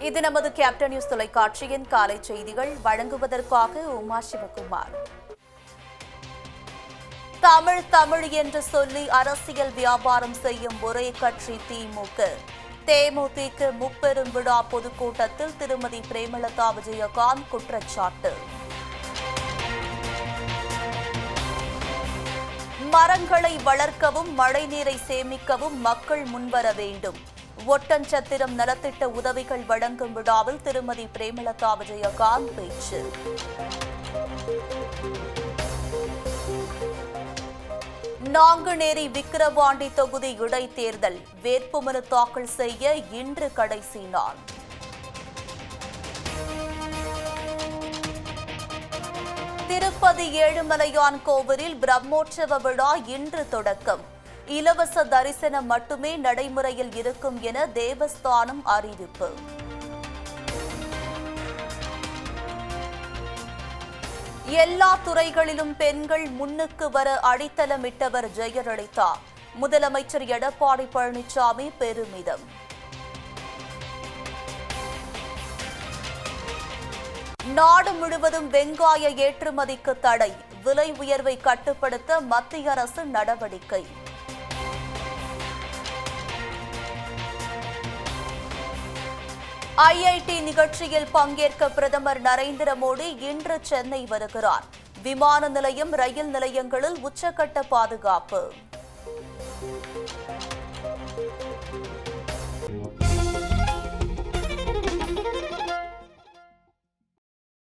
இது நமது captain news தொலைக்காட்சியின் காலை செய்திகள் வழங்குவதற்காக உமா சிவகுமார் தமிழ் தமிழ் என்று சொல்லி அரசியல் வியாபாரம் செய்யும் ஒரே கட்சி திமுக தேமுதிக முப்பெரும் விழா பொதுக்கூட்டத்தில் திருமதி பிரேமலதா விஜயகாந்த் குற்றச்சாட்டு மரங்களை வளர்க்கவும் மழைநீரை சேமிக்கவும் மக்கள் முன்வர வேண்டும் ஒட்டன்சத்திரம் நலத்திட்ட உதவிகள் வழங்கும் விழாவில் திருமதி பிரேமலதா விஜயகாந்த் பேச்சு நாங்குநேரி விக்கிரவாண்டி தொகுதி இடைத்தேர்தல் வேட்புமனு தாக்கல் செய்ய இன்று கடைசி நாள் திருப்பதி ஏழுமலையான் கோவிலில் பிரம்மோற்சவ விழா இன்று தொடக்கம் இலவச தரிசனம் மட்டுமே நடைமுறையில் இருக்கும் என தேவஸ்தானம் அறிவிப்பு எல்லா துறைகளிலும் பெண்கள் முன்னுக்கு வர அடித்தளமிட்டவர் ஜெயலலிதா முதலமைச்சர் எடப்பாடி பழனிசாமி பெருமிதம் நாடு முழுவதும் வெங்காய ஏற்றுமதிக்கு தடை விலை உயர்வை கட்டுப்படுத்த மத்திய அரசு நடவடிக்கை ஐஐடி நிகழ்ச்சியில் பங்கேற்க பிரதமர் நரேந்திர மோடி இன்று சென்னை வருகிறார் விமான நிலையம் ரயில் நிலையங்களில் உச்சக்கட்ட பாதுகாப்பு